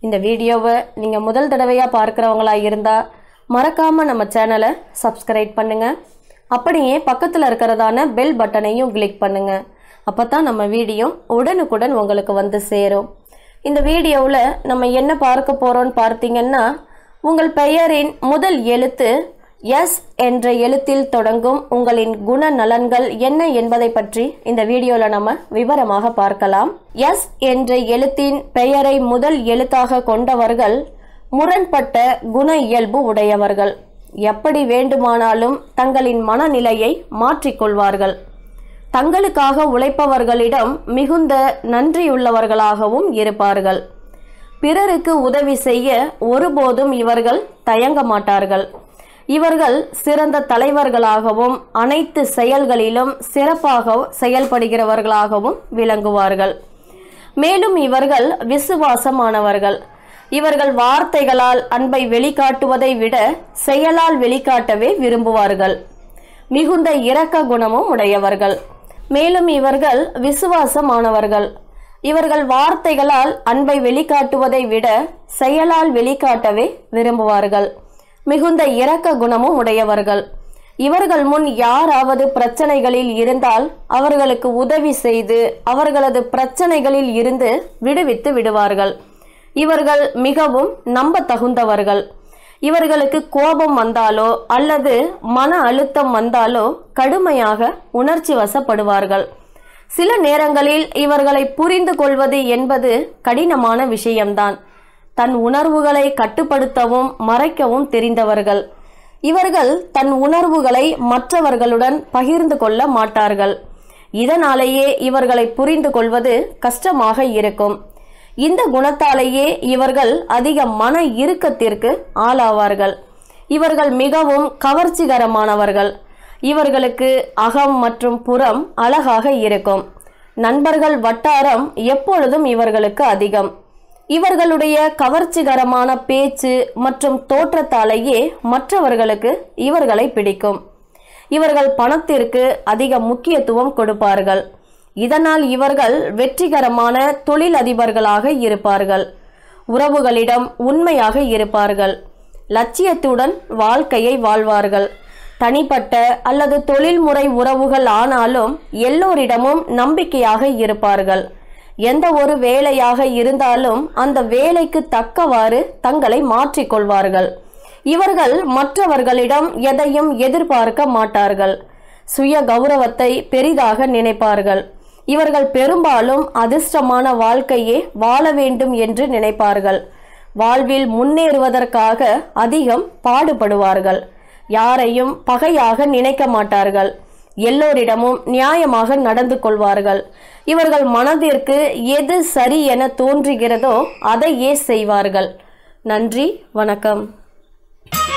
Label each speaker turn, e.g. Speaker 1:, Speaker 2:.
Speaker 1: இந்த வீடியோவை நீங்கள் முதல் தடவையாக பார்க்குறவங்களா இருந்தால் மறக்காமல் நம்ம சேனலை சப்ஸ்கிரைப் பண்ணுங்கள் அப்படியே பக்கத்தில் இருக்கிறதான பெல் பட்டனையும் கிளிக் பண்ணுங்கள் அப்போ தான் நம்ம வீடியோ உடனுக்குடன் உங்களுக்கு வந்து சேரும் இந்த வீடியோவில் நம்ம என்ன பார்க்க போகிறோம்னு பார்த்தீங்கன்னா உங்கள் பெயரின் முதல் எழுத்து எஸ் என்ற எழுத்தில் தொடங்கும் உங்களின் குணநலன்கள் என்ன என்பதை பற்றி இந்த வீடியோவில் நம்ம விவரமாக பார்க்கலாம் எஸ் என்ற எழுத்தின் பெயரை முதல் எழுத்தாக கொண்டவர்கள் முரண்பட்ட குண இயல்பு உடையவர்கள் எப்படி வேண்டுமானாலும் தங்களின் மனநிலையை மாற்றிக்கொள்வார்கள் தங்களுக்காக உழைப்பவர்களிடம் மிகுந்த நன்றியுள்ளவர்களாகவும் இருப்பார்கள் பிறருக்கு உதவி செய்ய ஒருபோதும் இவர்கள் தயங்க மாட்டார்கள் இவர்கள் சிறந்த தலைவர்களாகவும் அனைத்து செயல்களிலும் சிறப்பாக செயல்படுகிறவர்களாகவும் விளங்குவார்கள் மேலும் இவர்கள் விசுவாசமானவர்கள் இவர்கள் வார்த்தைகளால் அன்பை வெளிக்காட்டுவதை விட செயலால் வெளிக்காட்டவே விரும்புவார்கள் மிகுந்த இரக்க குணமும் உடையவர்கள் மேலும் இவர்கள் விசுவாசமானவர்கள் இவர்கள் வார்த்தைகளால் அன்பை வெளிக்காட்டுவதை விட செயலால் வெளிக்காட்டவே விரும்புவார்கள் மிகுந்த இரக்க குணமும் உடையவர்கள் இவர்கள் முன் யாராவது பிரச்சனைகளில் இருந்தால் அவர்களுக்கு உதவி செய்து அவர்களது பிரச்சனைகளில் இருந்து விடுவித்து விடுவார்கள் இவர்கள் மிகவும் நம்ப தகுந்தவர்கள் இவர்களுக்கு கோபம் வந்தாலோ அல்லது மன அழுத்தம் வந்தாலோ கடுமையாக உணர்ச்சி வசப்படுவார்கள் சில நேரங்களில் இவர்களை புரிந்து கொள்வது என்பது கடினமான விஷயம்தான் தன் உணர்வுகளை கட்டுப்படுத்தவும் மறைக்கவும் தெரிந்தவர்கள் இவர்கள் தன் உணர்வுகளை மற்றவர்களுடன் பகிர்ந்து கொள்ள மாட்டார்கள் இதனாலேயே இவர்களை புரிந்து கொள்வது கஷ்டமாக இருக்கும் இந்த குணத்தாலேயே இவர்கள் அதிக மன இறுக்கத்திற்கு ஆளாவார்கள் இவர்கள் மிகவும் கவர்ச்சிகரமானவர்கள் இவர்களுக்கு அகம் மற்றும் புறம் அழகாக இருக்கும் நண்பர்கள் வட்டாரம் எப்பொழுதும் இவர்களுக்கு அதிகம் இவர்களுடைய கவர்ச்சிகரமான பேச்சு மற்றும் தோற்றத்தாலேயே மற்றவர்களுக்கு இவர்களை பிடிக்கும் இவர்கள் பணத்திற்கு அதிக முக்கியத்துவம் கொடுப்பார்கள் இதனால் இவர்கள் வெற்றிகரமான தொழிலதிபர்களாக இருப்பார்கள் உறவுகளிடம் உண்மையாக இருப்பார்கள் லட்சியத்துடன் வாழ்க்கையை வாழ்வார்கள் தனிப்பட்ட அல்லது தொழில்முறை உறவுகள் ஆனாலும் எல்லோரிடமும் நம்பிக்கையாக இருப்பார்கள் எந்த ஒரு வேலையாக இருந்தாலும் அந்த வேலைக்கு தக்கவாறு தங்களை மாற்றிக்கொள்வார்கள் இவர்கள் மற்றவர்களிடம் எதையும் எதிர்பார்க்க மாட்டார்கள் சுய கௌரவத்தை பெரிதாக நினைப்பார்கள் இவர்கள் பெரும்பாலும் அதிர்ஷ்டமான வாழ்க்கையே வாழ வேண்டும் என்று நினைப்பார்கள் வாழ்வில் முன்னேறுவதற்காக அதிகம் பாடுபடுவார்கள் யாரையும் பகையாக நினைக்க மாட்டார்கள் எல்லோரிடமும் நியாயமாக நடந்து கொள்வார்கள் இவர்கள் மனதிற்கு எது சரி என தோன்றுகிறதோ அதையே செய்வார்கள் நன்றி வணக்கம்